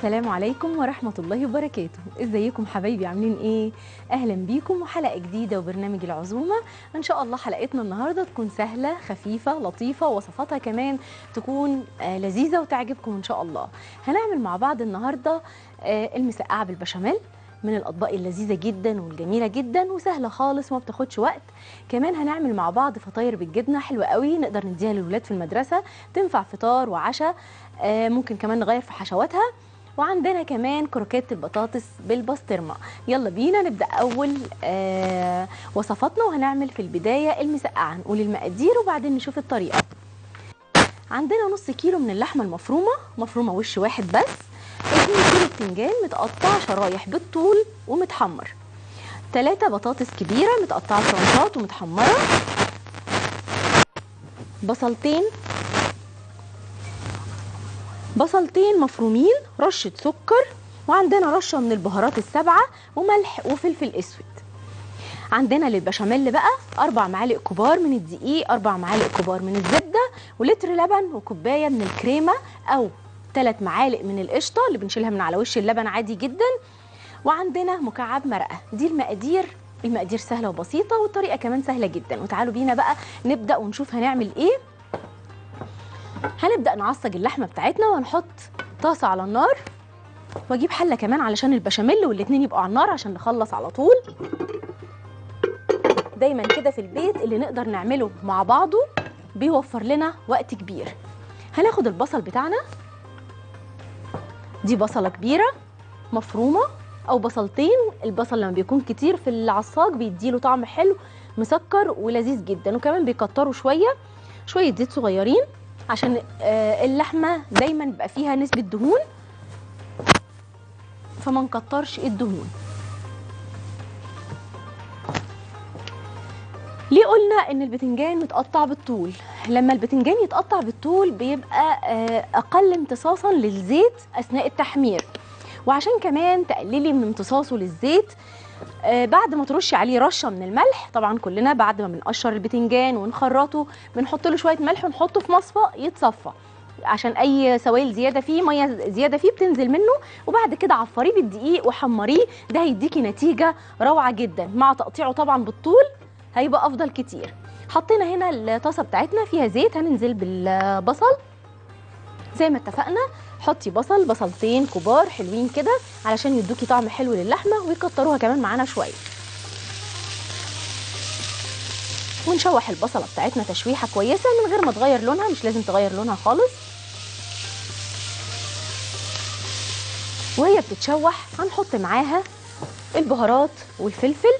السلام عليكم ورحمة الله وبركاته ازيكم حبايبي عاملين ايه اهلا بيكم وحلقة جديدة وبرنامج العزومة ان شاء الله حلقتنا النهاردة تكون سهلة خفيفة لطيفة ووصفاتها كمان تكون آه لذيذة وتعجبكم ان شاء الله هنعمل مع بعض النهاردة آه المسقعة بالبشاميل من الاطباق اللذيذه جدا والجميله جدا وسهله خالص وما بتاخدش وقت كمان هنعمل مع بعض فطاير بالجبنه حلوه قوي نقدر نديها للولاد في المدرسه تنفع فطار وعشاء آه ممكن كمان نغير في حشواتها وعندنا كمان كروكيت البطاطس بالبسطرمه يلا بينا نبدا اول آه وصفاتنا وهنعمل في البدايه المسقعه نقول المقادير وبعدين نشوف الطريقه عندنا نص كيلو من اللحمه المفرومه مفرومه وش واحد بس 2 كيلو بتنجان متقطع شرايح بالطول ومتحمر 3 بطاطس كبيره متقطعه ترانشات ومتحمره بصلتين بصلتين مفرومين رشة سكر وعندنا رشة من البهارات السبعة وملح وفلفل اسود عندنا للبشاميل بقى أربع معالق كبار من الدقيق أربع معالق كبار من الزبدة ولتر لبن وكوباية من الكريمة أو ثلاث معالق من القشطة اللي بنشيلها من على وش اللبن عادي جدا وعندنا مكعب مرقة دي المقادير المقادير سهلة وبسيطة والطريقة كمان سهلة جدا وتعالوا بينا بقى نبدأ ونشوف هنعمل ايه هنبدا نعصج اللحمه بتاعتنا وهنحط طاسه على النار واجيب حله كمان علشان البشاميل والاتنين يبقوا على النار عشان نخلص على طول دايما كده في البيت اللي نقدر نعمله مع بعضه بيوفر لنا وقت كبير هناخد البصل بتاعنا دي بصله كبيره مفرومه او بصلتين البصل لما بيكون كتير في العصاج بيديله طعم حلو مسكر ولذيذ جدا وكمان بيكتروا شويه شويه زيت صغيرين عشان اللحمه دايما بيبقى فيها نسبه دهون فما نكترش الدهون ليه قلنا ان البتنجان متقطع بالطول لما البتنجان يتقطع بالطول بيبقى اقل امتصاصا للزيت اثناء التحمير وعشان كمان تقللي من امتصاصه للزيت آه بعد ما ترشي عليه رشه من الملح طبعا كلنا بعد ما بنقشر البتنجان ونخرطه بنحط له شويه ملح ونحطه في مصفى يتصفى عشان اي سوائل زياده فيه ميه زياده فيه بتنزل منه وبعد كده عفريه بالدقيق وحمريه ده هيديكي نتيجه روعه جدا مع تقطيعه طبعا بالطول هيبقى افضل كتير حطينا هنا الطاسه بتاعتنا فيها زيت هننزل بالبصل زي ما اتفقنا حطي بصل بصلتين كبار حلوين كده علشان يدوكي طعم حلو للحمه ويكتروها كمان معانا شويه ونشوح البصله بتاعتنا تشويحه كويسه من غير ما تغير لونها مش لازم تغير لونها خالص وهي بتتشوح هنحط معاها البهارات والفلفل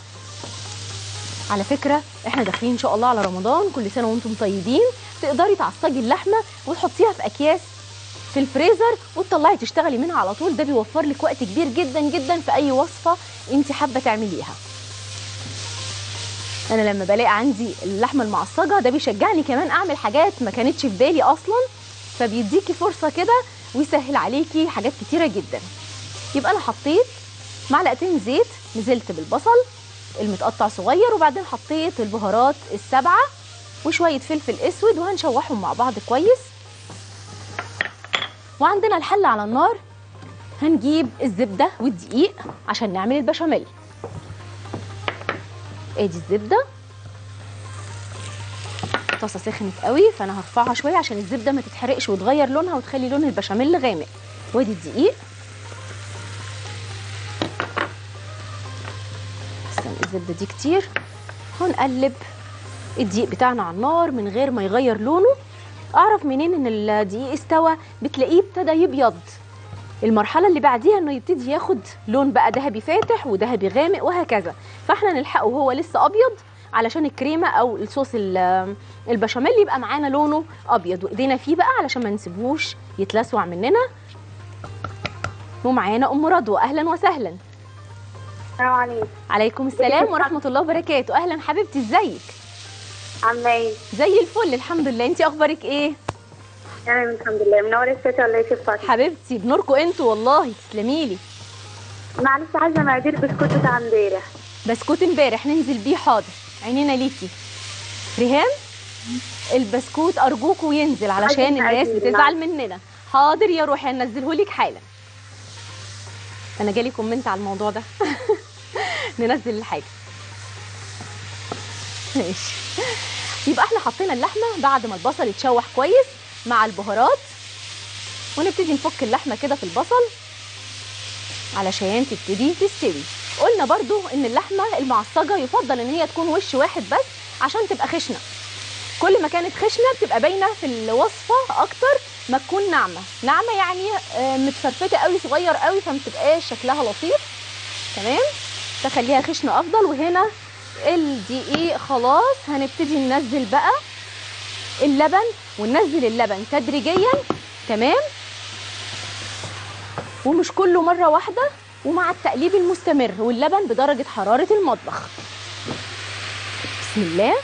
على فكره احنا داخلين ان شاء الله على رمضان كل سنه وانتم طيبين تقدري تعصجي اللحمه وتحطيها في اكياس في الفريزر وتطلعي تشتغلي منها على طول ده بيوفر لك وقت كبير جدا جدا في اي وصفه انت حابه تعمليها انا لما بلاقي عندي اللحمه المعصجه ده بيشجعني كمان اعمل حاجات ما كانتش في بالي اصلا فبيديكي فرصه كده ويسهل عليكي حاجات كتيره جدا يبقى انا حطيت معلقتين زيت نزلت بالبصل المتقطع صغير وبعدين حطيت البهارات السبعه وشويه فلفل اسود وهنشوحهم مع بعض كويس وعندنا الحله على النار هنجيب الزبده والدقيق عشان نعمل البشاميل ادي الزبده الطاسه سخنت قوي فانا هرفعها شويه عشان الزبده ما تتحرقش وتغير لونها وتخلي لون البشاميل غامق وادي الدقيق استنى الزبده دي كتير هنقلب الدقيق بتاعنا على النار من غير ما يغير لونه اعرف منين ان الدقيق استوى بتلاقيه ابتدى يبيض المرحله اللي بعديها انه يبتدي ياخد لون بقى ذهبي فاتح وذهبي غامق وهكذا فاحنا نلحقه وهو لسه ابيض علشان الكريمه او الصوص البشاميل يبقى معانا لونه ابيض وايدينا فيه بقى علشان ما نسيبهوش يتلسوع مننا ومعانا ام رضوى اهلا وسهلا السلام عليكم عليكم السلام ورحمه الله وبركاته اهلا حبيبتي ازيك عامله ايه؟ زي الفل الحمد لله انت اخبارك ايه تمام الحمد لله منوره الشاشه ولا ايه يا فاطمه؟ حبيبتي بنوركم انتوا والله تسلمي لي معلش عايزه مقادير بسكوت بتاع امبارح بسكوت امبارح ننزل بيه حاضر عينينا ليكي ريهام البسكوت ارجوكوا ينزل علشان عايزين الناس عايزين بتزعل مننا حاضر يا روحي هنزله لك حالا انا جالي كومنت على الموضوع ده ننزل الحاجه ماشي يبقى احنا حطينا اللحمه بعد ما البصل يتشوح كويس مع البهارات ونبتدي نفك اللحمه كده في البصل علشان تبتدي تستوي قلنا برضو ان اللحمه المعصجه يفضل ان هي تكون وش واحد بس عشان تبقى خشنه كل ما كانت خشنه بتبقى باينه في الوصفه اكتر ما تكون ناعمه ناعمه يعني آه، متفرفته قوي صغير قوي فما تبقاش شكلها لطيف تمام تخليها خشنه افضل وهنا الدقيق خلاص هنبتدي ننزل بقى اللبن وننزل اللبن تدريجيا تمام ومش كله مره واحده ومع التقليب المستمر واللبن بدرجه حراره المطبخ بسم الله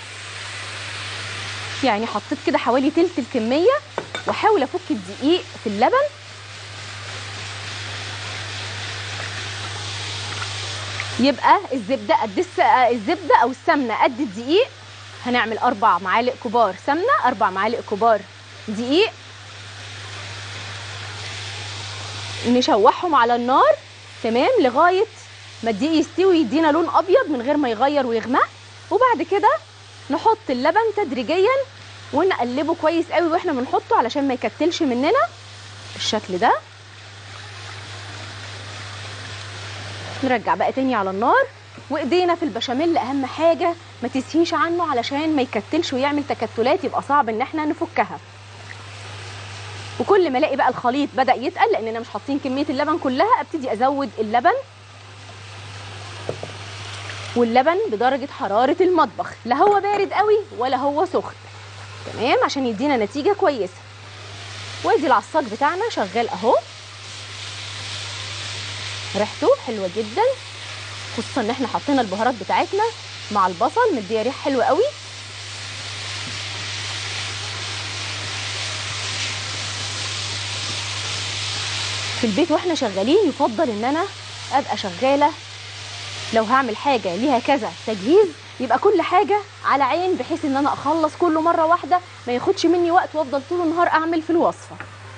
يعني حطيت كده حوالي تلت الكميه واحاول افك الدقيق في اللبن يبقى الزبده قد الس- آه، الزبده او السمنه قد الدقيق هنعمل اربع معالق كبار سمنه اربع معالق كبار دقيق نشوحهم على النار تمام لغايه ما الدقيق يستوي يدينا لون ابيض من غير ما يغير ويغمق وبعد كده نحط اللبن تدريجيا ونقلبه كويس قوي واحنا بنحطه علشان ما يكتلش مننا بالشكل ده نرجع بقى تاني على النار وايدينا في البشاميل اهم حاجه ما تسهيش عنه علشان ما يكتلش ويعمل تكتلات يبقى صعب ان احنا نفكها وكل ما الاقي بقى الخليط بدا يتقل لاننا مش حاطين كميه اللبن كلها ابتدي ازود اللبن واللبن بدرجه حراره المطبخ لا هو بارد قوي ولا هو سخن تمام عشان يدينا نتيجه كويسه وادي العصاج بتاعنا شغال اهو ريحته حلوه جدا خصوصا ان احنا حطينا البهارات بتاعتنا مع البصل مديه ريحه حلوه قوي في البيت واحنا شغالين يفضل ان انا ابقى شغاله لو هعمل حاجه ليها كذا تجهيز يبقى كل حاجه على عين بحيث ان انا اخلص كله مره واحده ما ياخدش مني وقت وافضل طول النهار اعمل في الوصفه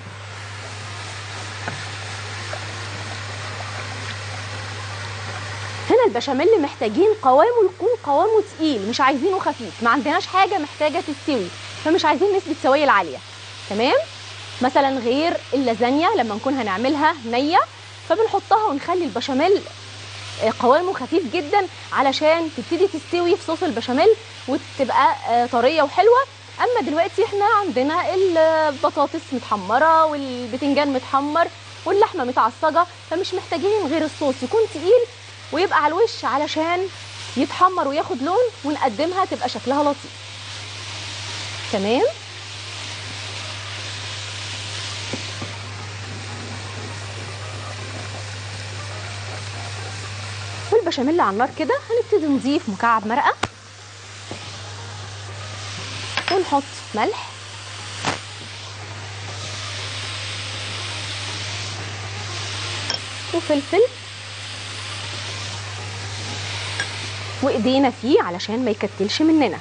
هنا البشاميل محتاجين قوامه يكون قوامه تقيل مش عايزينه خفيف ما عندناش حاجه محتاجه تستوي فمش عايزين نسبه سوائل عاليه تمام مثلا غير اللازانيا لما نكون هنعملها نيه فبنحطها ونخلي البشاميل آه، قوامه خفيف جدا علشان تبتدي تستوي في صوص البشاميل وتبقى آه، طريه وحلوه اما دلوقتي احنا عندنا البطاطس متحمره والبتنجان متحمر واللحمه متعصجه فمش محتاجين غير الصوص يكون تقيل ويبقى على الوش علشان يتحمر وياخد لون ونقدمها تبقى شكلها لطيف تمام والبشاميل على النار كده هنبتدي نضيف مكعب مرقه ونحط ملح وفلفل وايدينا فيه علشان ما يكتلش مننا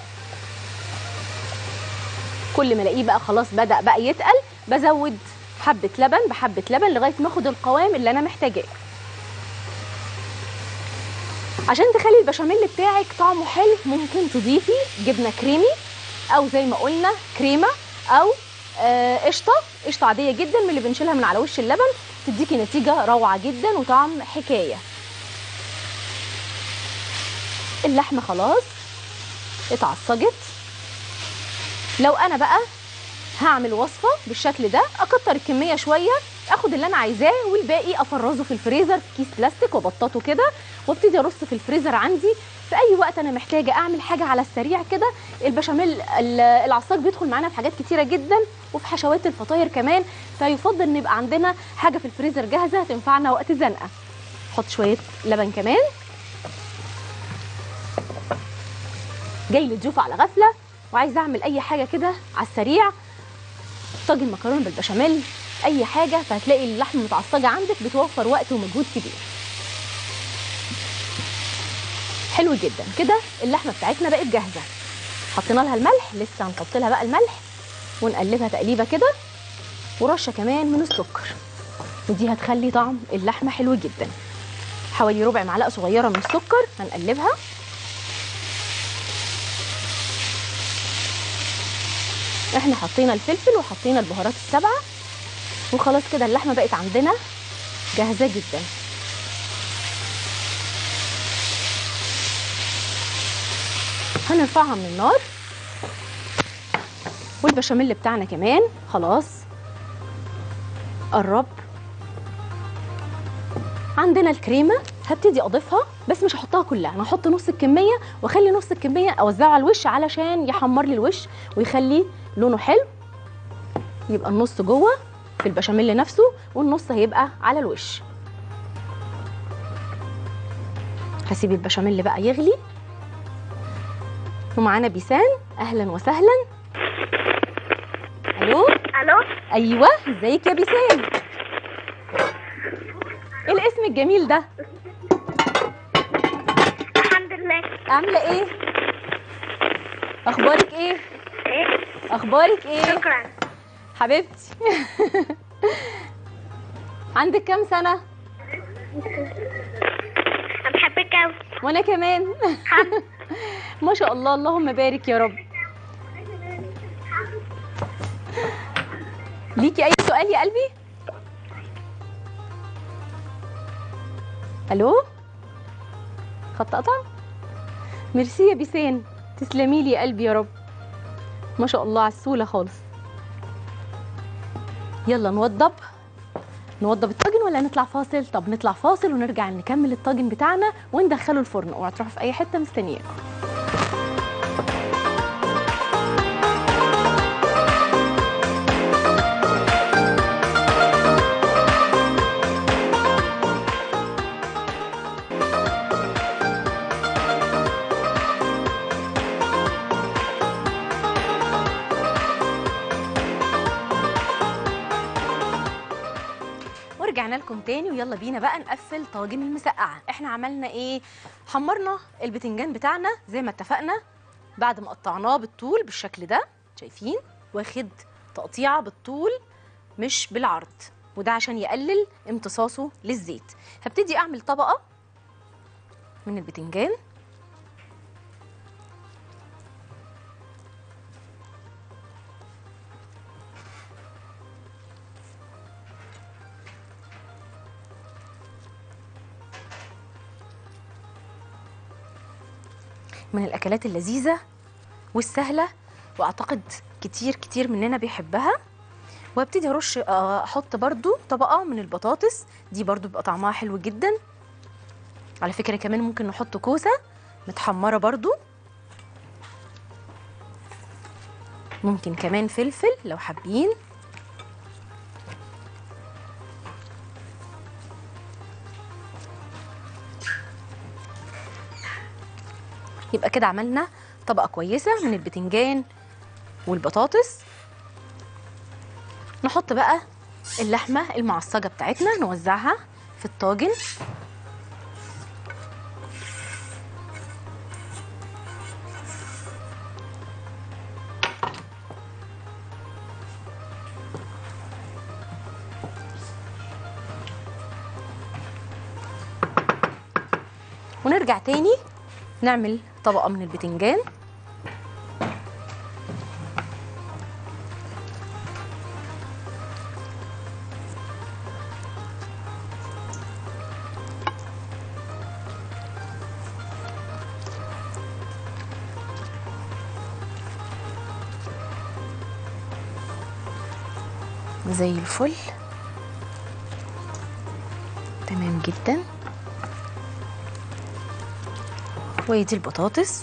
كل ما الاقيه بقى خلاص بدا بقى يتقل بزود حبه لبن بحبه لبن لغايه ما اخد القوام اللي انا محتاجاه عشان تخلي البشاميل بتاعك طعمه حلو ممكن تضيفي جبنه كريمي او زي ما قلنا كريمه او آه، قشطه قشطه عاديه جدا من اللي بنشيلها من على وش اللبن تديكي نتيجه روعه جدا وطعم حكايه اللحمه خلاص اتعصجت لو انا بقى هعمل وصفه بالشكل ده اكتر الكميه شويه اخد اللي انا عايزاه والباقي افرزه في الفريزر في كيس بلاستيك وابططه كده وابتدي ارص في الفريزر عندي في اي وقت انا محتاجه اعمل حاجه على السريع كده البشاميل ال- العصاج بيدخل معانا في حاجات كتيره جدا وفي حشوات الفطاير كمان فيفضل ان يبقى عندنا حاجه في الفريزر جاهزه تنفعنا وقت زنقه احط شويه لبن كمان جاي لي ضيوف على غفله وعايزه اعمل اي حاجه كده على السريع طاجن مكرونه بالبشاميل اي حاجه فهتلاقي اللحمه متعصجه عندك بتوفر وقت ومجهود كبير حلو جدا كده اللحمه بتاعتنا بقت جاهزه حطينا لها الملح لسه هنحط لها بقى الملح ونقلبها تقليبه كده ورشه كمان من السكر ودي هتخلي طعم اللحمه حلو جدا حوالي ربع معلقه صغيره من السكر هنقلبها احنا حطينا الفلفل وحطينا البهارات السبعه وخلاص كده اللحمه بقت عندنا جاهزه جدا هنرفعها من النار والبشاميل بتاعنا كمان خلاص قرب عندنا الكريمه هبتدي اضيفها بس مش هحطها كلها انا هحط نص الكميه واخلي نص الكميه اوزعه على الوش علشان يحمر لي الوش ويخلي لونه حلو يبقى النص جوه في البشاميل نفسه والنص هيبقى على الوش هسيب البشاميل بقى يغلي ومعانا بيسان اهلا وسهلا الو الو ايوه ازيك يا بيسان ايه الاسم الجميل ده الحمد لله عامله ايه اخبارك ايه ايه اخبارك ايه شكرا حبيبتي عندك كام سنه انا بحبك قوي وانا كمان ما شاء الله اللهم بارك يا رب ليكي اي سؤال يا قلبي الو خط قطع ميرسي يا بيسان تسلمي لي يا قلبي يا رب ما شاء الله عسوله خالص يلا نوضب نوضب الطاجن ولا نطلع فاصل طب نطلع فاصل ونرجع نكمل الطاجن بتاعنا وندخله الفرن اوعى تروحوا في اي حته مستنياكم ورجعنا لكم تاني ويلا بينا بقى نقفل طاجن المسقعه احنا عملنا ايه حمرنا البتنجان بتاعنا زي ما اتفقنا بعد ما قطعناه بالطول بالشكل ده شايفين واخد تقطيعه بالطول مش بالعرض وده عشان يقلل امتصاصه للزيت هبتدي اعمل طبقه من البتنجان من الاكلات اللذيذه والسهله واعتقد كتير كتير مننا بيحبها وابتدي ارش آه، احط برضو طبقه من البطاطس دي برضو بيبقى طعمها حلو جدا على فكره كمان ممكن نحط كوسه متحمره برضو ممكن كمان فلفل لو حابين يبقى كده عملنا طبقه كويسه من البتنجان والبطاطس نحط بقى اللحمه المعصجه بتاعتنا نوزعها في الطاجن ونرجع تاني نعمل طبقة من البتنجان زي الفل تمام جدا ودي البطاطس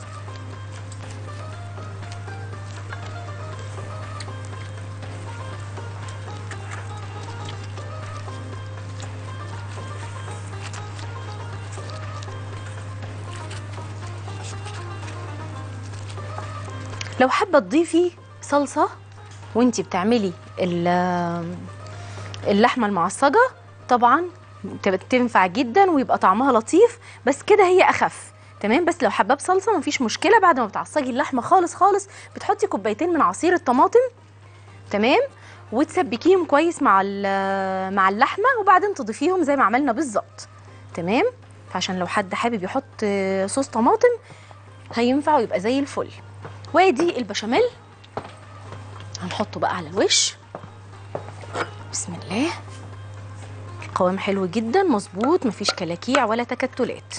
لو حابه تضيفي صلصه وانتي بتعملي ال- اللحمه المعصجه طبعا تبقى- تنفع جدا ويبقى طعمها لطيف بس كده هي اخف تمام بس لو حابه بصلصه مفيش مشكله بعد ما بتعصجي اللحمه خالص خالص بتحطي كوبايتين من عصير الطماطم تمام وتسبكيهم كويس مع ال- مع اللحمه وبعدين تضيفيهم زي ما عملنا بالظبط تمام فعشان لو حد حابب يحط آه، صوص طماطم هينفع ويبقى زي الفل وادي البشاميل هنحطه بقى على الوش بسم الله القوام حلو جدا مظبوط مفيش كلاكيع ولا تكتلات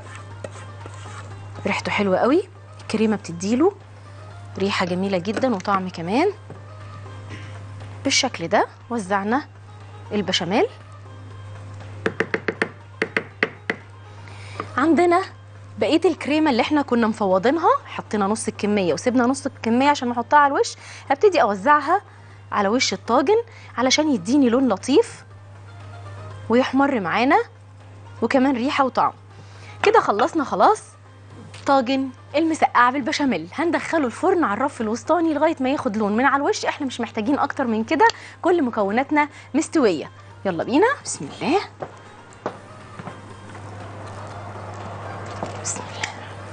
ريحته حلوه قوي الكريمه بتديله ريحه جميله جدا وطعم كمان بالشكل ده وزعنا البشاميل عندنا بقيه الكريمه اللي احنا كنا مفوضينها حطينا نص الكميه وسيبنا نص الكميه عشان نحطها على الوش هبتدي اوزعها على وش الطاجن علشان يديني لون لطيف ويحمر معانا وكمان ريحه وطعم كده خلصنا خلاص طاجن المسقعه بالبشاميل هندخله الفرن على الرف الوسطاني لغايه ما ياخد لون من على الوش احنا مش محتاجين اكتر من كده كل مكوناتنا مستويه يلا بينا بسم الله بسم الله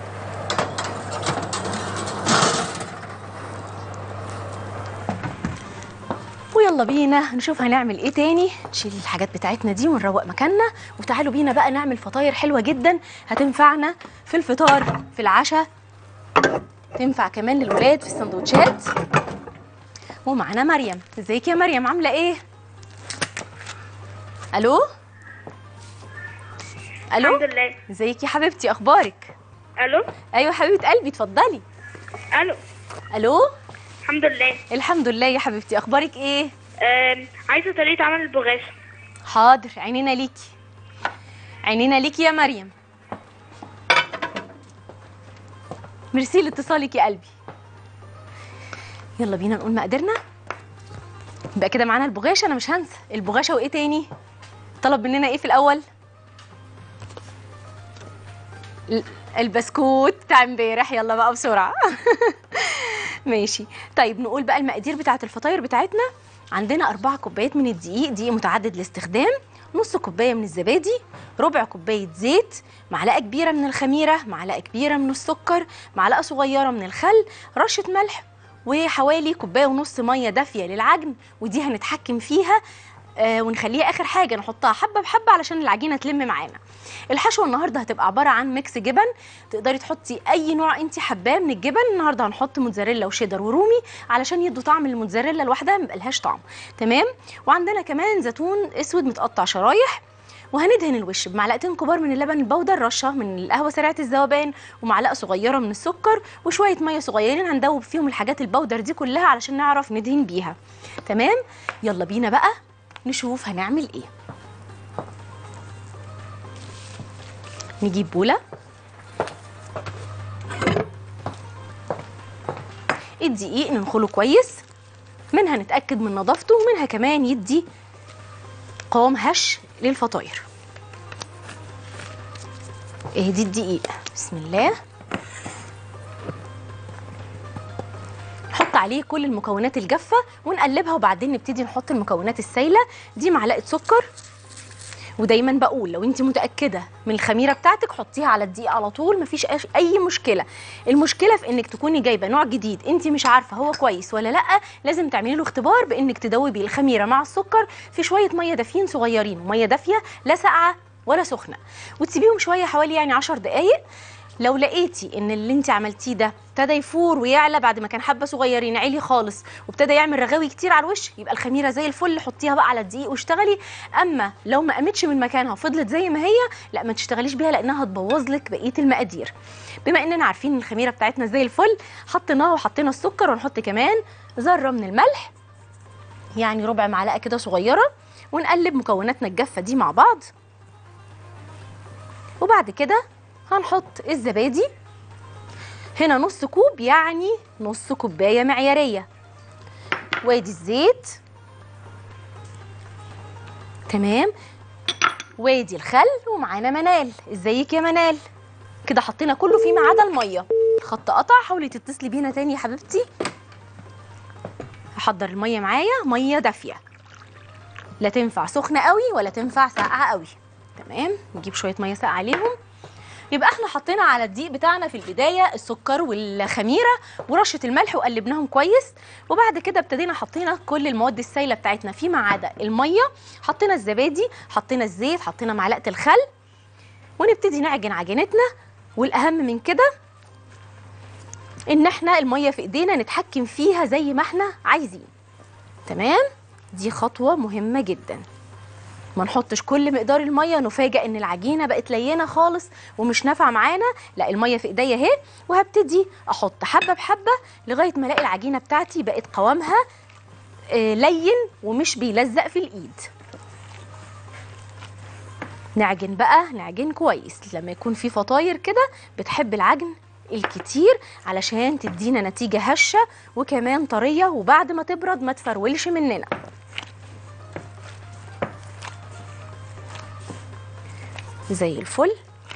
ويلا بينا نشوف هنعمل ايه تاني نشيل الحاجات بتاعتنا دي ونروق مكاننا وتعالوا بينا بقى نعمل فطاير حلوه جدا هتنفعنا في الفطار في العشاء تنفع كمان للولاد في السندوتشات ومعانا مريم ازيك يا مريم عامله ايه الو الو الحمد لله ازيك يا حبيبتي اخبارك الو ايوه حبيبه قلبي اتفضلي الو الو الحمد لله الحمد لله يا حبيبتي اخبارك ايه آم، عايزه طريقه عمل البغاشة حاضر عينينا ليكي عينينا ليكي يا مريم ميرسي لاتصالك يا قلبي يلا بينا نقول مقاديرنا يبقى كده معانا البغاشه انا مش هنسى البغاشه وايه تاني طلب مننا ايه في الاول ال- البسكوت بتاع امبارح يلا بقى بسرعه ماشي طيب نقول بقى المقادير بتاعه الفطاير بتاعتنا عندنا أربعة كوبايات من الدقيق دقيق متعدد الاستخدام نص كوباية من الزبادي ربع كوباية زيت معلقة كبيرة من الخميرة معلقة كبيرة من السكر معلقة صغيرة من الخل رشة ملح وحوالي كوباية ونص مية دافية للعجن ودي هنتحكم فيها آه ونخليها اخر حاجه نحطها حبه بحبه علشان العجينه تلم معانا الحشوه النهارده هتبقى عباره عن ميكس جبن تقدري تحطي اي نوع انت حباه من الجبن النهارده هنحط موتزاريلا وشيدر ورومي علشان يدوا طعم الموتزاريلا لوحدها ما يبقالهاش طعم تمام وعندنا كمان زيتون اسود متقطع شرايح وهندهن الوش بمعلقتين كبار من اللبن البودر رشه من القهوه سريعه الذوبان ومعلقه صغيره من السكر وشويه ميه صغيرين هندوب فيهم الحاجات البودر دي كلها علشان نعرف ندهن بيها تمام يلا بينا بقى نشوف هنعمل ايه نجيب بوله الدقيق ننخله كويس منها نتاكد من نظافته ومنها كمان يدي قوام هش للفطاير اهدي الدقيق بسم الله نحط عليه كل المكونات الجافه ونقلبها وبعدين نبتدي نحط المكونات السايله دي معلقه سكر ودايما بقول لو انت متاكده من الخميره بتاعتك حطيها على الدقيق على طول مفيش أش- اي مشكله المشكله في انك تكوني جايبه نوع جديد انت مش عارفه هو كويس ولا لا لازم تعملي له اختبار بانك تدوبي الخميره مع السكر في شويه ميه دافيين صغيرين وميه دافيه لا ساقعه ولا سخنه وتسيبيهم شويه حوالي يعني 10 دقائق لو لقيتي ان اللي انت عملتيه ده ابتدى يفور ويعلى بعد ما كان حبه صغيرين عالي خالص وابتدى يعمل رغاوي كتير على الوش يبقى الخميره زي الفل حطيها بقى على الدقيق واشتغلي اما لو ما قامتش من مكانها وفضلت زي ما هي لا ما تشتغليش بيها لانها هتبوظ لك بقيه المقادير بما اننا عارفين ان الخميره بتاعتنا زي الفل حطيناها وحطينا السكر ونحط كمان ذره من الملح يعني ربع معلقه كده صغيره ونقلب مكوناتنا الجافه دي مع بعض وبعد كده هنحط الزبادي هنا نص كوب يعني نص كوبايه معياريه وادي الزيت تمام وادي الخل ومعانا منال ازيك يا منال كده حطينا كله فيه ما عدا الميه الخط قطع حاولي تتصلي بينا تاني يا حبيبتي هحضر الميه معايا ميه دافيه لا تنفع سخنه قوي ولا تنفع ساقعه قوي تمام نجيب شويه ميه ساقعه عليهم يبقى احنا حطينا على الدقيق بتاعنا في البدايه السكر والخميره ورشه الملح وقلبناهم كويس وبعد كده ابتدينا حطينا كل المواد السائله بتاعتنا فيما عدا الميه حطينا الزبادي حطينا الزيت حطينا معلقه الخل ونبتدي نعجن عجينتنا والاهم من كده ان احنا الميه في ايدينا نتحكم فيها زي ما احنا عايزين تمام دي خطوه مهمه جدا ما نحطش كل مقدار الميه نفاجئ ان العجينه بقت لينه خالص ومش نافعه معانا لا الميه في ايديا اهي وهبتدي احط حبه بحبه لغايه ما الاقي العجينه بتاعتي بقت قوامها آه، لين ومش بيلزق في الايد نعجن بقى نعجن كويس لما يكون في فطاير كده بتحب العجن الكتير علشان تدينا نتيجة هشة وكمان طرية وبعد ما تبرد ما تفرولش مننا زي الفل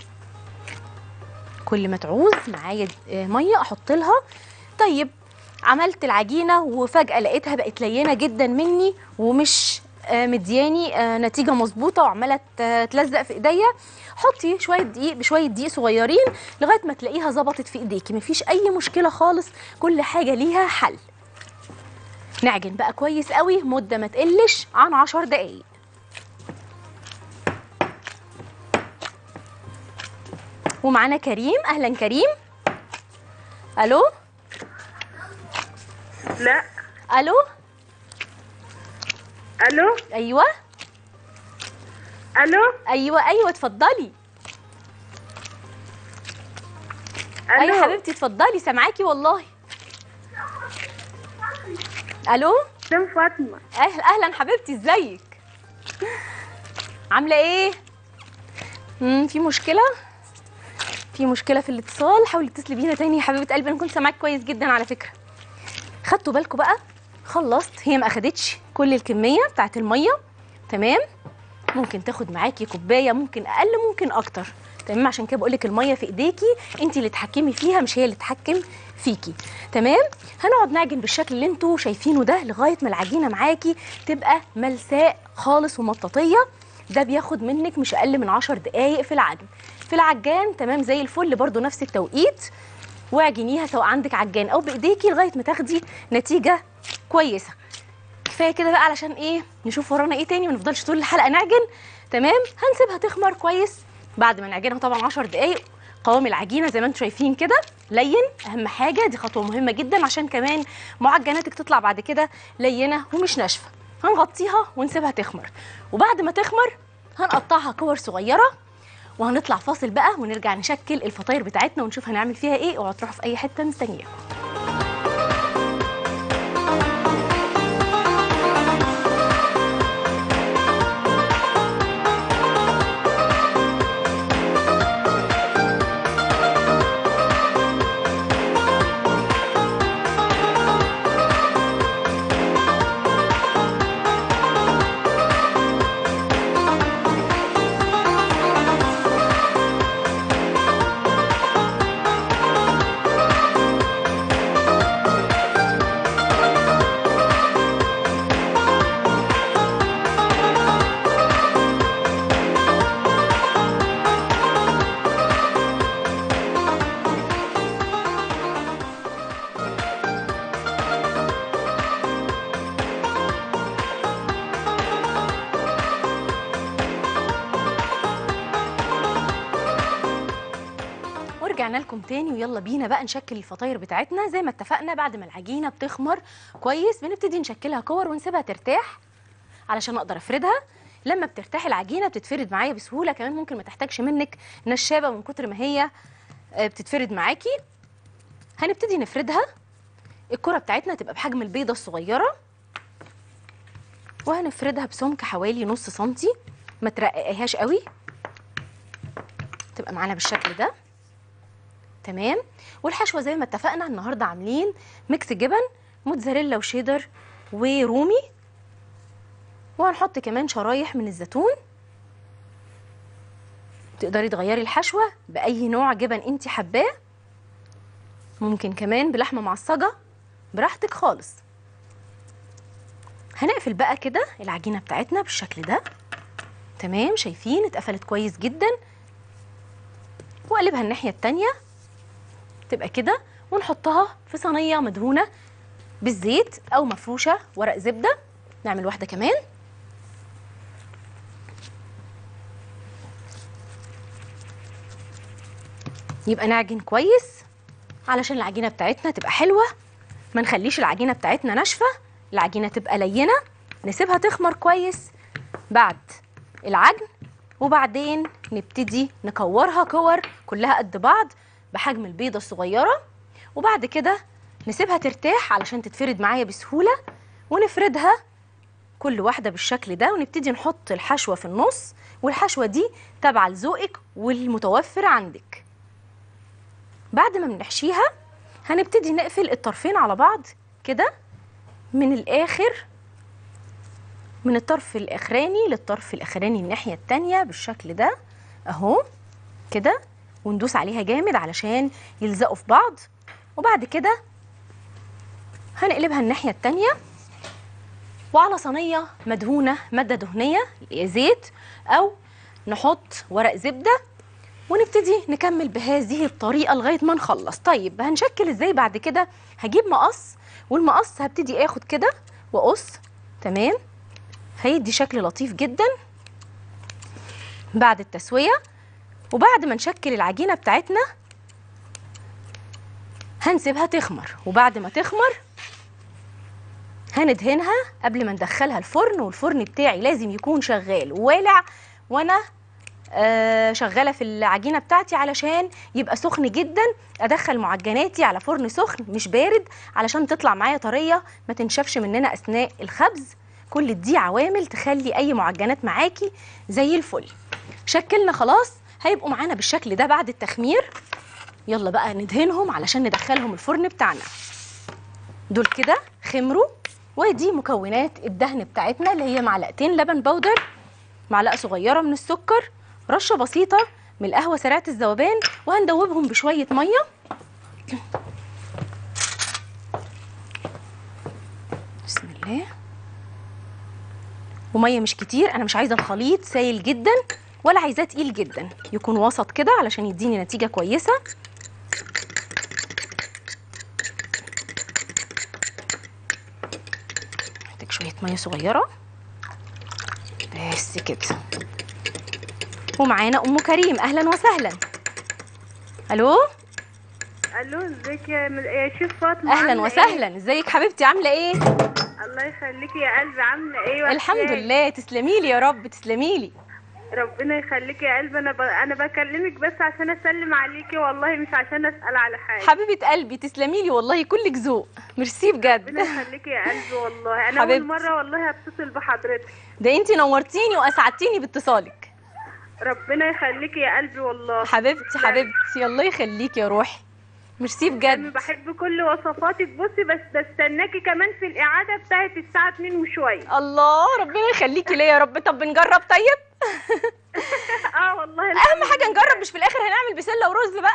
كل ما تعوز معايا آه، ميه احط لها طيب عملت العجينه وفجاه لقيتها بقت لينه جدا مني ومش آه، مدياني آه، نتيجه مظبوطه وعماله ت- تلزق في ايديا حطي شويه دقيق بشويه دقيق صغيرين لغايه ما تلاقيها ظبطت في ايديكي مفيش اي مشكله خالص كل حاجه ليها حل نعجن بقى كويس قوي مده ما تقلش عن عشر دقايق ومعانا كريم اهلا كريم الو لا الو الو ايوه الو ايوه ايوه اتفضلي ايوه الو حبيبتي اتفضلي سامعاكي والله الو مدام فاطمه اهلا اهلا حبيبتي ازيك عامله ايه امم في مشكله في مشكله في الاتصال حاولي تتصلي بينا تاني يا حبيبه قلبي انا كنت سامعاك كويس جدا على فكره خدتوا بالكم بقى خلصت هي ما اخدتش كل الكميه بتاعت الميه تمام ممكن تاخد معاكي كوبايه ممكن اقل ممكن اكتر تمام عشان كده بقول لك الميه في ايديكي انت اللي تحكمي فيها مش هي اللي تتحكم فيكي تمام هنقعد نعجن بالشكل اللي انتوا شايفينه ده لغايه ما العجينه معاكي تبقى ملساء خالص ومطاطيه ده بياخد منك مش اقل من 10 دقائق في العجن في العجان تمام زي الفل برضو نفس التوقيت واعجنيها سواء عندك عجان او بايديكي لغايه ما تاخدي نتيجه كويسه كفايه كده بقى علشان ايه نشوف ورانا ايه تاني ما نفضلش طول الحلقه نعجن تمام هنسيبها تخمر كويس بعد ما نعجنها طبعا 10 دقايق قوام العجينه زي ما انتم شايفين كده لين اهم حاجه دي خطوه مهمه جدا عشان كمان معجناتك تطلع بعد كده لينه ومش ناشفه هنغطيها ونسيبها تخمر وبعد ما تخمر هنقطعها كور صغيره وهنطلع فاصل بقى ونرجع نشكل الفطاير بتاعتنا ونشوف هنعمل فيها ايه اوعوا تروحوا في اي حته مستنياكم ورجعنا لكم تاني ويلا بينا بقى نشكل الفطاير بتاعتنا زي ما اتفقنا بعد ما العجينه بتخمر كويس بنبتدي نشكلها كور ونسيبها ترتاح علشان اقدر افردها لما بترتاح العجينه بتتفرد معايا بسهوله كمان ممكن ما تحتاجش منك نشابه من كتر ما هي آه، بتتفرد معاكي هنبتدي نفردها الكره بتاعتنا تبقى بحجم البيضه الصغيره وهنفردها بسمك حوالي نص سنتي ما ترققهاش قوي تبقى معانا بالشكل ده تمام والحشوه زي ما اتفقنا النهارده عاملين ميكس جبن موتزاريلا وشيدر ورومي وهنحط كمان شرايح من الزيتون تقدري تغيري الحشوه باي نوع جبن انت حباه ممكن كمان بلحمه معصجه براحتك خالص هنقفل بقى كده العجينه بتاعتنا بالشكل ده تمام شايفين اتقفلت كويس جدا واقلبها الناحيه التانيه تبقى كده ونحطها في صينيه مدهونه بالزيت او مفروشه ورق زبده نعمل واحده كمان يبقى نعجن كويس علشان العجينه بتاعتنا تبقى حلوه ما نخليش العجينه بتاعتنا ناشفه العجينه تبقى لينه نسيبها تخمر كويس بعد العجن وبعدين نبتدي نكورها كور كلها قد بعض بحجم البيضه الصغيره وبعد كده نسيبها ترتاح علشان تتفرد معايا بسهوله ونفردها كل واحده بالشكل ده ونبتدي نحط الحشوه في النص والحشوه دي تابعه لذوقك والمتوفر عندك بعد ما بنحشيها هنبتدي نقفل الطرفين على بعض كده من الاخر من الطرف الاخراني للطرف الاخراني الناحيه التانية بالشكل ده اهو كده وندوس عليها جامد علشان يلزقوا في بعض وبعد كده هنقلبها الناحيه التانية وعلى صينيه مدهونه ماده دهنيه اللي هي زيت او نحط ورق زبده ونبتدي نكمل بهذه الطريقه لغايه ما نخلص طيب هنشكل ازاي بعد كده هجيب مقص والمقص هبتدي اخد كده واقص تمام هيدي شكل لطيف جدا بعد التسويه وبعد ما نشكل العجينه بتاعتنا هنسيبها تخمر وبعد ما تخمر هندهنها قبل ما ندخلها الفرن والفرن بتاعي لازم يكون شغال ووالع وانا آه شغاله في العجينه بتاعتي علشان يبقى سخن جدا ادخل معجناتي على فرن سخن مش بارد علشان تطلع معايا طريه ما تنشفش مننا اثناء الخبز كل دي عوامل تخلي اي معجنات معاكي زي الفل شكلنا خلاص هيبقوا معانا بالشكل ده بعد التخمير يلا بقى ندهنهم علشان ندخلهم الفرن بتاعنا دول كده خمروا ودي مكونات الدهن بتاعتنا اللي هي معلقتين لبن بودر معلقه صغيره من السكر رشه بسيطه من القهوه سريعه الذوبان وهندوبهم بشويه ميه بسم الله وميه مش كتير انا مش عايزه الخليط سايل جدا ولا عايزاه تقيل جدا يكون وسط كده علشان يديني نتيجه كويسه محتاج شويه ميه صغيره بس كده ومعانا ام كريم اهلا وسهلا الو الو ازيك يا مل- يا شيف فاطمه اهلا عاملة وسهلا ازيك حبيبتي عامله ايه إيه؟ الله يخليكي يا قلبي عامله ايه الحمد وحشاك؟ لله تسلمي لي يا رب تسلمي لي ربنا يخليكي يا قلبي انا ب... انا بكلمك بس عشان اسلم عليكي والله مش عشان اسال على حاجه حبيبه قلبي تسلمي لي والله كلك ذوق ميرسي بجد ربنا يخليكي يا قلبي والله انا حبيبتي. اول مره والله هتصل بحضرتك ده انتي نورتيني واسعدتيني باتصالك ربنا يخليكي يا قلبي والله حبيبتي حبيبتي الله يخليكي يا روحي ميرسي انا بجد بحب كل وصفاتك بصي بس بستناكي كمان في الاعاده بتاعت الساعه 2 وشويه الله ربنا يخليكي ليا يا رب طب بنجرب طيب اه والله اهم حاجه نجرب مش في الاخر هنعمل بسله ورز بقى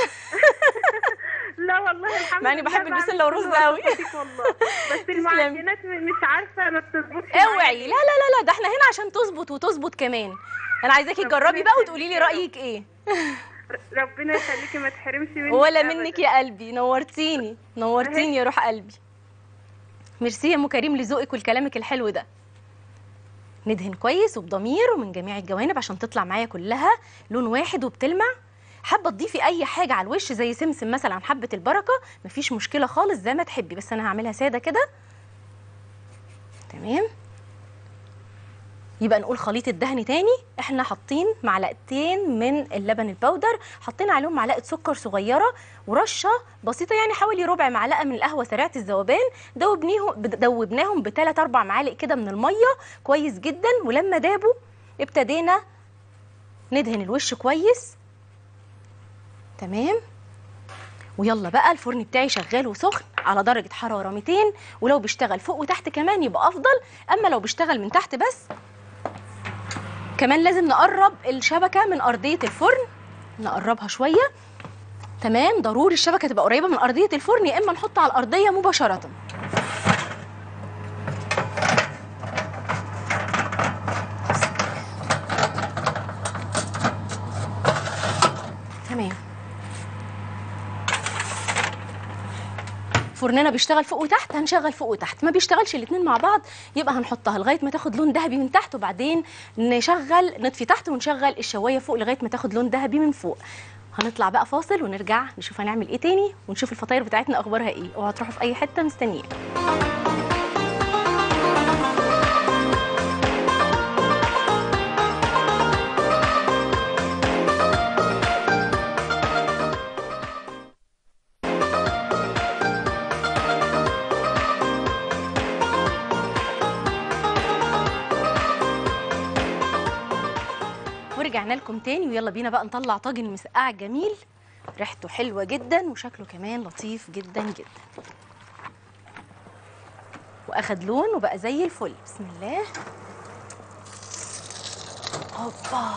لا والله الحمد مع إني لله بحب بعمل البسلة كل والرز أوي. وصفاتك والله بس المعجنات م- مش عارفه ما بتظبطش اوعي معايا. لا لا لا لا ده احنا هنا عشان تظبط وتظبط كمان انا عايزاكي ربنا تجربي بقى يخليكي وتقولي لي يا رب. رايك ايه ر- ربنا يخليكي ما تحرمش منك ولا أبداً. منك يا قلبي نورتيني نورتيني يا روح قلبي ميرسي يا ام كريم لذوقك ولكلامك الحلو ده ندهن كويس وبضمير ومن جميع الجوانب عشان تطلع معايا كلها لون واحد وبتلمع حابه تضيفي اي حاجه على الوش زي سمسم مثلا حبه البركه مفيش مشكله خالص زي ما تحبي بس انا هعملها ساده كده تمام يبقى نقول خليط الدهن تاني احنا حاطين معلقتين من اللبن البودر حاطين عليهم معلقه سكر صغيره ورشه بسيطه يعني حوالي ربع معلقه من القهوه سريعه الذوبان دوبنيهم دوبناهم بثلاث اربع معالق كده من الميه كويس جدا ولما دابوا ابتدينا ندهن الوش كويس تمام ويلا بقى الفرن بتاعي شغال وسخن على درجة حرارة 200 ولو بيشتغل فوق وتحت كمان يبقى أفضل أما لو بيشتغل من تحت بس كمان لازم نقرب الشبكة من أرضية الفرن نقربها شوية تمام ضروري الشبكة تبقى قريبة من أرضية الفرن يا إما نحطها على الأرضية مباشرة تمام فرننا بيشتغل فوق وتحت هنشغل فوق وتحت ما بيشتغلش الاتنين مع بعض يبقى هنحطها لغايه ما تاخد لون ذهبي من تحت وبعدين نشغل نطفي تحت ونشغل الشوايه فوق لغايه ما تاخد لون ذهبي من فوق هنطلع بقى فاصل ونرجع نشوف هنعمل ايه تاني ونشوف الفطاير بتاعتنا اخبارها ايه اوعوا تروحوا في اي حته مستنيين ورجعنا لكم تاني ويلا بينا بقى نطلع طاجن مسقعه جميل ريحته حلوه جدا وشكله كمان لطيف جدا جدا واخد لون وبقى زي الفل بسم الله هوبا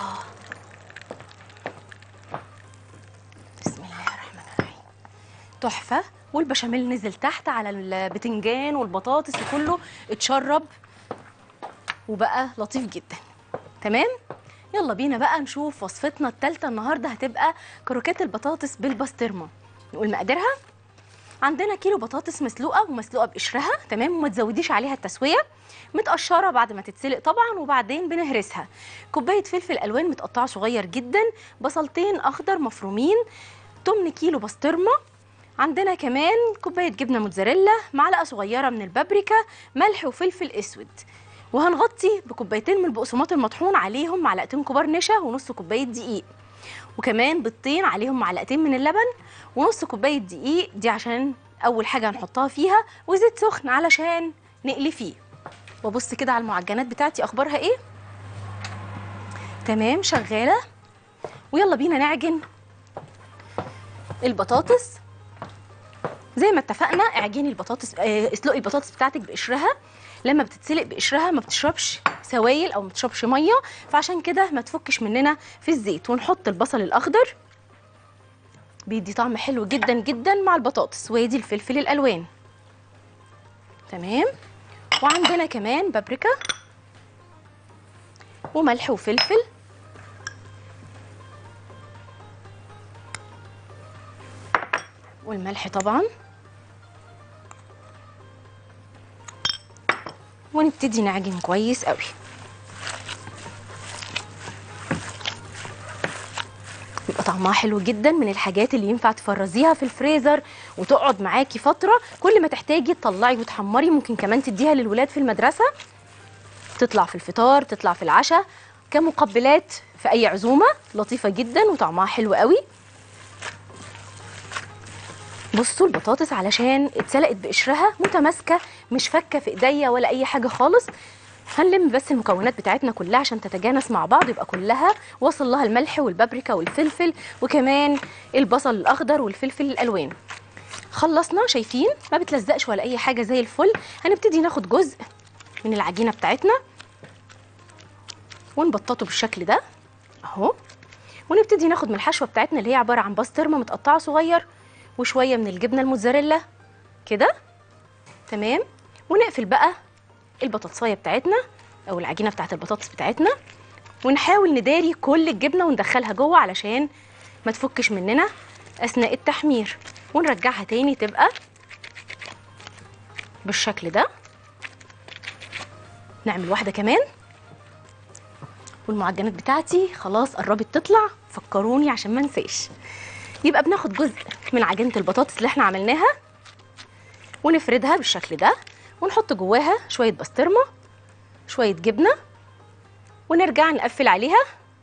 بسم الله الرحمن الرحيم تحفه والبشاميل نزل تحت على البتنجان والبطاطس وكله اتشرب وبقى لطيف جدا تمام يلا بينا بقى نشوف وصفتنا التالتة النهاردة هتبقى كروكات البطاطس بالبسطرمة نقول مقاديرها عندنا كيلو بطاطس مسلوقة ومسلوقة بقشرها تمام وما تزوديش عليها التسوية متقشرة بعد ما تتسلق طبعا وبعدين بنهرسها كوباية فلفل ألوان متقطعة صغير جدا بصلتين أخضر مفرومين 8 كيلو بسطرمة عندنا كمان كوباية جبنة موتزاريلا معلقة صغيرة من البابريكا ملح وفلفل أسود وهنغطي بكوبايتين من البقسماط المطحون عليهم معلقتين كبار نشا ونص كوبايه دقيق وكمان بيضتين عليهم معلقتين من اللبن ونص كوبايه دقيق دي عشان اول حاجه هنحطها فيها وزيت سخن علشان نقلي فيه وابص كده على المعجنات بتاعتي اخبارها ايه تمام شغاله ويلا بينا نعجن البطاطس زي ما اتفقنا اعجني البطاطس آه، اسلقي البطاطس بتاعتك بقشرها لما بتتسلق بقشرها ما بتشربش سوائل او ما بتشربش ميه فعشان كده ما تفكش مننا في الزيت ونحط البصل الاخضر بيدي طعم حلو جدا جدا مع البطاطس وادي الفلفل الالوان تمام وعندنا كمان بابريكا وملح وفلفل والملح طبعا ونبتدي نعجن كويس قوي يبقى طعمها حلو جدا من الحاجات اللي ينفع تفرزيها في الفريزر وتقعد معاكي فتره كل ما تحتاجي تطلعي وتحمري ممكن كمان تديها للولاد في المدرسه تطلع في الفطار تطلع في العشاء كمقبلات في اي عزومه لطيفه جدا وطعمها حلو قوي بصوا البطاطس علشان اتسلقت بقشرها متماسكه مش فكه في ايديا ولا اي حاجه خالص هنلم بس المكونات بتاعتنا كلها عشان تتجانس مع بعض يبقى كلها وصل لها الملح والبابريكا والفلفل وكمان البصل الاخضر والفلفل الالوان خلصنا شايفين ما بتلزقش ولا اي حاجه زي الفل هنبتدي ناخد جزء من العجينه بتاعتنا ونبططه بالشكل ده اهو ونبتدي ناخد من الحشوه بتاعتنا اللي هي عباره عن بسطرمه متقطعه صغير وشويه من الجبنه الموتزاريلا كده تمام ونقفل بقى البطاطسايه بتاعتنا او العجينه بتاعت البطاطس بتاعتنا ونحاول نداري كل الجبنه وندخلها جوه علشان ما تفكش مننا اثناء التحمير ونرجعها تاني تبقى بالشكل ده نعمل واحده كمان والمعجنات بتاعتي خلاص قربت تطلع فكروني عشان ما انساش يبقى بناخد جزء من عجينه البطاطس اللي احنا عملناها ونفردها بالشكل ده ونحط جواها شويه بسطرمه شويه جبنه ونرجع نقفل عليها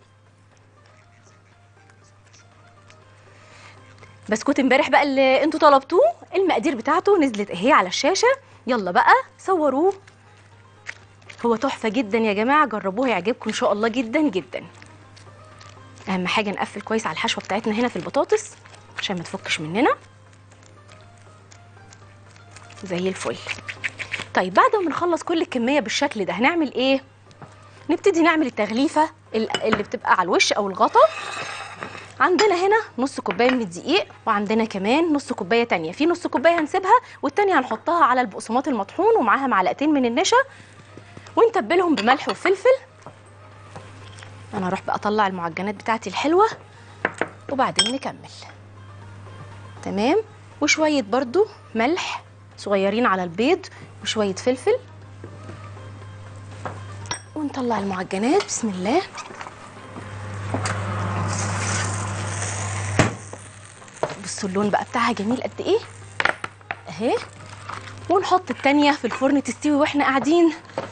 بسكوت امبارح بقى اللي انتوا طلبتوه المقادير بتاعته نزلت اهي على الشاشه يلا بقى صوروه هو تحفه جدا يا جماعه جربوه هيعجبكم ان شاء الله جدا جدا اهم حاجه نقفل كويس على الحشوه بتاعتنا هنا في البطاطس عشان ما تفكش مننا زي الفل طيب بعد ما نخلص كل الكميه بالشكل ده هنعمل ايه نبتدي نعمل التغليفه ال- اللي بتبقى على الوش او الغطا عندنا هنا نص كوبايه من الدقيق وعندنا كمان نص كوبايه تانية في نص كوبايه هنسيبها والتانية هنحطها على البقسماط المطحون ومعاها معلقتين من النشا ونتبلهم بملح وفلفل انا هروح بقى اطلع المعجنات بتاعتي الحلوه وبعدين نكمل تمام وشويه برضو ملح صغيرين على البيض وشويه فلفل ونطلع المعجنات بسم الله بصوا اللون بقى بتاعها جميل قد ايه اهي ونحط التانية في الفرن تستوي واحنا قاعدين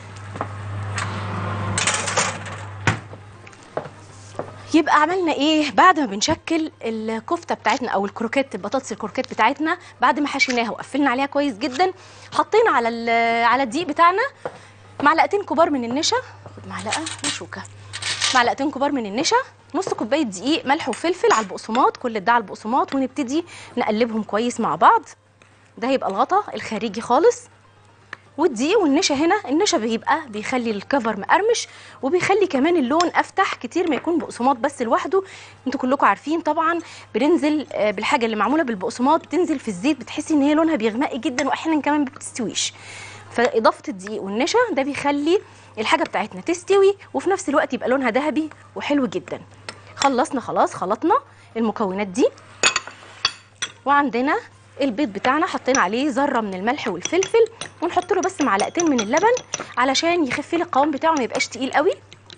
يبقى عملنا ايه بعد ما بنشكل الكفته بتاعتنا او الكروكيت البطاطس الكروكيت بتاعتنا بعد ما حشيناها وقفلنا عليها كويس جدا حطينا على ال- على الدقيق بتاعنا معلقتين كبار من النشا خد معلقه وشوكه معلقتين كبار من النشا نص كوبايه دقيق ملح وفلفل على البقسماط كل ده على البقسماط ونبتدي نقلبهم كويس مع بعض ده هيبقى الغطا الخارجي خالص والدقيق والنشا هنا النشا بيبقى بيخلي الكفر مقرمش وبيخلي كمان اللون افتح كتير ما يكون بقسماط بس لوحده انتوا كلكم عارفين طبعا بننزل آه، بالحاجه اللي معموله بالبقسماط بتنزل في الزيت بتحسي ان هي لونها بيغمق جدا واحيانا كمان ما بتستويش فاضافه الدقيق والنشا ده بيخلي الحاجه بتاعتنا تستوي وفي نفس الوقت يبقى لونها ذهبي وحلو جدا خلصنا خلاص خلطنا المكونات دي وعندنا البيض بتاعنا حطينا عليه ذره من الملح والفلفل ونحط له بس معلقتين من اللبن علشان يخف لي القوام بتاعه ما يبقاش تقيل قوي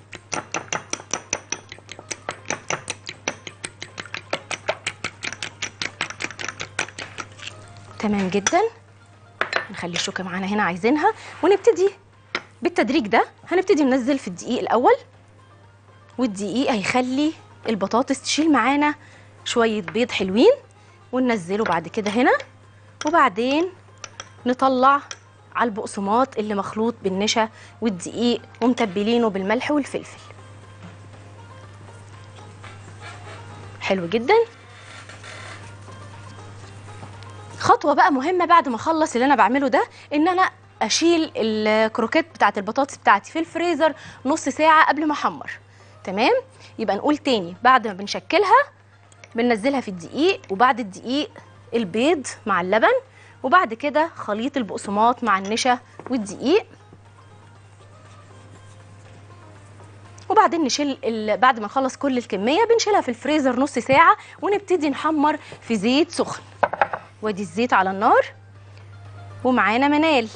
تمام جدا نخلي الشوكه معانا هنا عايزينها ونبتدي بالتدريج ده هنبتدي ننزل في الدقيق الاول والدقيق هيخلي البطاطس تشيل معانا شويه بيض حلوين وننزله بعد كده هنا وبعدين نطلع على البقسماط اللي مخلوط بالنشا والدقيق ومتبلينه بالملح والفلفل حلو جدا خطوه بقى مهمه بعد ما اخلص اللي انا بعمله ده ان انا اشيل الكروكيت بتاعت البطاطس بتاعتي في الفريزر نص ساعه قبل ما احمر تمام يبقى نقول تاني بعد ما بنشكلها بننزلها في الدقيق وبعد الدقيق البيض مع اللبن وبعد كده خليط البقسماط مع النشا والدقيق وبعدين نشيل ال- بعد ما نخلص كل الكميه بنشيلها في الفريزر نص ساعه ونبتدي نحمر في زيت سخن وادي الزيت على النار ومعانا منال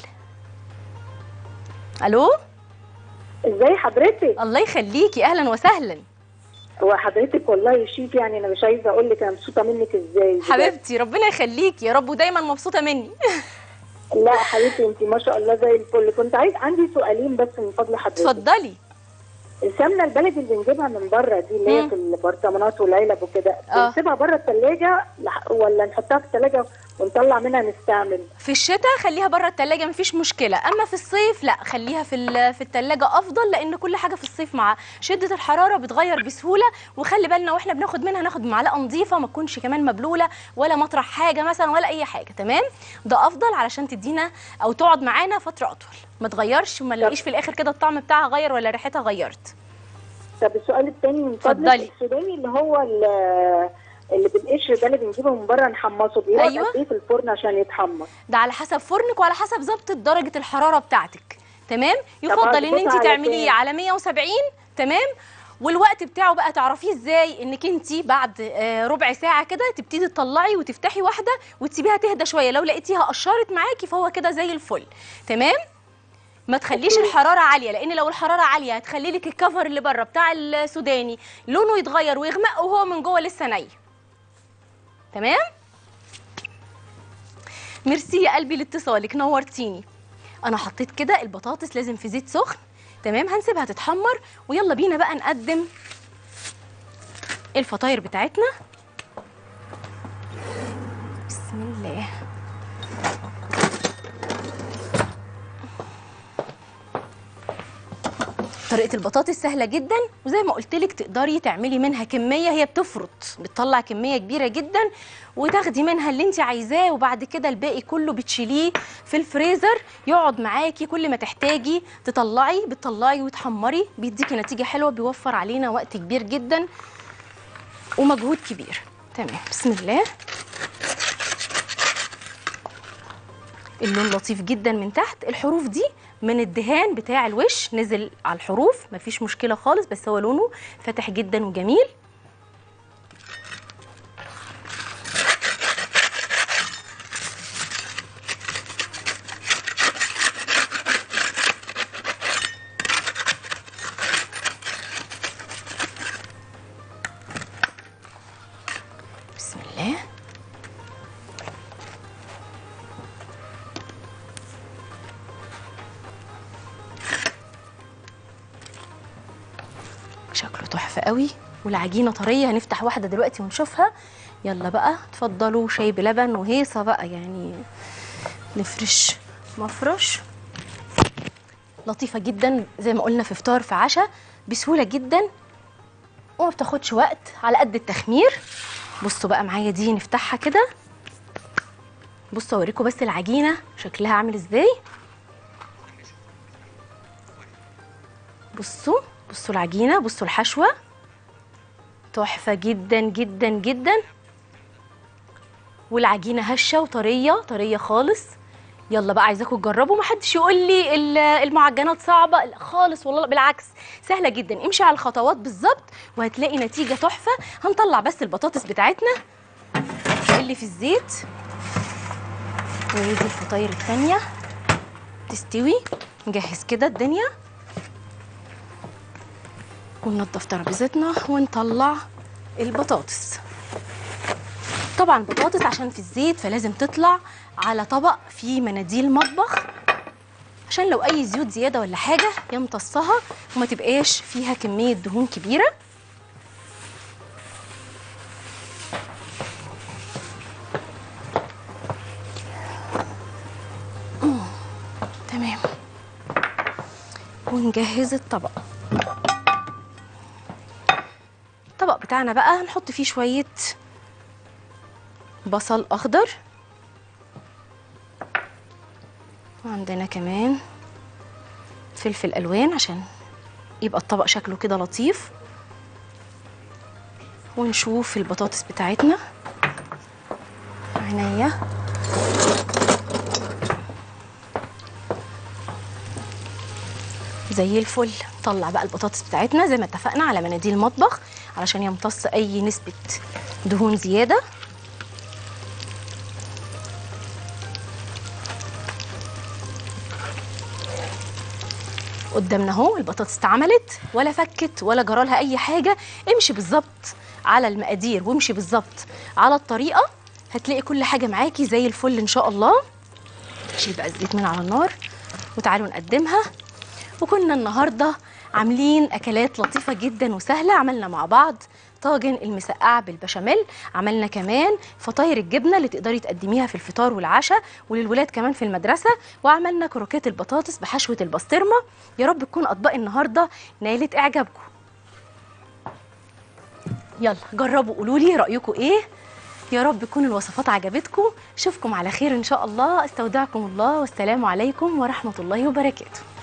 الو ازاي حضرتك الله يخليكي اهلا وسهلا هو حضرتك والله يا شيف يعني انا مش عايزه اقول لك انا مبسوطه منك ازاي بجد. حبيبتي ربنا يخليكي يا رب ودايما مبسوطه مني لا حبيبتي انت ما شاء الله زي الفل كنت عايز عندي سؤالين بس من فضل حضرتك اتفضلي السمنه البلدي اللي بنجيبها من بره دي اللي مم. هي في البرطمانات والعلب وكده اه. بنسيبها بره الثلاجه ولا نحطها في الثلاجه ونطلع منها نستعمل في الشتاء خليها بره التلاجة مفيش مشكلة أما في الصيف لا خليها في ال- في التلاجة أفضل لأن كل حاجة في الصيف مع شدة الحرارة بتغير بسهولة وخلي بالنا واحنا بناخد منها ناخد معلقة نظيفة ما تكونش كمان مبلولة ولا مطرح حاجة مثلا ولا أي حاجة تمام ده أفضل علشان تدينا أو تقعد معانا فترة أطول ما تغيرش وما نلاقيش في الآخر كده الطعم بتاعها غير ولا ريحتها غيرت طب السؤال الثاني من فضلك اتفضلي. السوداني اللي هو ال- اللي بالقشر ده اللي بنجيبه من بره نحمصه بيقعد أيوة. قد ايه في الفرن عشان يتحمص ده على حسب فرنك وعلى حسب ظبط درجة الحرارة بتاعتك تمام يفضل ان هظبطها انت على تعمليه كام؟ على 170 تمام والوقت بتاعه بقى تعرفيه ازاي انك انت بعد آه، ربع ساعه كده تبتدي تطلعي وتفتحي واحده وتسيبيها تهدى شويه لو لقيتيها قشرت معاكي فهو كده زي الفل تمام ما تخليش أوكي. الحراره عاليه لان لو الحراره عاليه هتخلي لك الكفر اللي بره بتاع السوداني لونه يتغير ويغمق وهو من جوه لسه ني تمام ميرسي يا قلبي لاتصالك نورتيني انا حطيت كده البطاطس لازم في زيت سخن تمام هنسيبها تتحمر ويلا بينا بقى نقدم الفطاير بتاعتنا بسم الله طريقه البطاطس سهله جدا وزي ما قلت لك تقدري تعملي منها كميه هي بتفرط بتطلع كميه كبيره جدا وتاخدي منها اللي انت عايزاه وبعد كده الباقي كله بتشيليه في الفريزر يقعد معاكي كل ما تحتاجي تطلعي بتطلعي وتحمري بيديكي نتيجه حلوه بيوفر علينا وقت كبير جدا ومجهود كبير تمام بسم الله اللون لطيف جدا من تحت الحروف دي من الدهان بتاع الوش نزل على الحروف مفيش مشكله خالص بس هو لونه فاتح جدا وجميل تحفه قوي والعجينه طريه هنفتح واحده دلوقتي ونشوفها يلا بقى اتفضلوا شاي بلبن وهيصه بقى يعني نفرش مفرش لطيفه جدا زي ما قلنا في فطار في عشاء بسهوله جدا وما بتاخدش وقت على قد التخمير بصوا بقى معايا دي نفتحها كده بصوا اوريكم بس العجينه شكلها عامل ازاي بصوا بصوا العجينه بصوا الحشوه تحفه جدا جدا جدا والعجينه هشه وطريه طريه خالص يلا بقى عايزاكم تجربوا محدش يقول لي ال- المعجنات صعبه لا خالص والله بالعكس سهله جدا امشي على الخطوات بالظبط وهتلاقي نتيجه تحفه هنطلع بس البطاطس بتاعتنا اللي في الزيت ويجي الفطاير التانية تستوي نجهز كده الدنيا وننضف ترابيزتنا ونطلع البطاطس طبعا البطاطس عشان في الزيت فلازم تطلع على طبق فيه مناديل مطبخ عشان لو اي زيوت زياده ولا حاجه يمتصها وما تبقاش فيها كميه دهون كبيره مم، تمام ونجهز الطبق الطبق بتاعنا بقى هنحط فيه شويه بصل اخضر وعندنا كمان فلفل الوان عشان يبقى الطبق شكله كده لطيف ونشوف البطاطس بتاعتنا عينيا زي الفل نطلع بقى البطاطس بتاعتنا زي ما اتفقنا على مناديل مطبخ علشان يمتص اي نسبه دهون زياده قدامنا اهو البطاطس اتعملت ولا فكت ولا جرالها اي حاجه امشي بالظبط على المقادير وامشي بالظبط على الطريقه هتلاقي كل حاجه معاكي زي الفل ان شاء الله شيل بقى الزيت من على النار وتعالوا نقدمها وكنا النهارده عاملين اكلات لطيفه جدا وسهله عملنا مع بعض طاجن المسقعه بالبشاميل عملنا كمان فطاير الجبنه اللي تقدري تقدميها في الفطار والعشاء وللولاد كمان في المدرسه وعملنا كروكيت البطاطس بحشوه البسطرمه يا رب تكون اطباق النهارده نالت اعجابكم يلا جربوا قولوا لي رايكم ايه يا رب تكون الوصفات عجبتكم اشوفكم على خير ان شاء الله استودعكم الله والسلام عليكم ورحمه الله وبركاته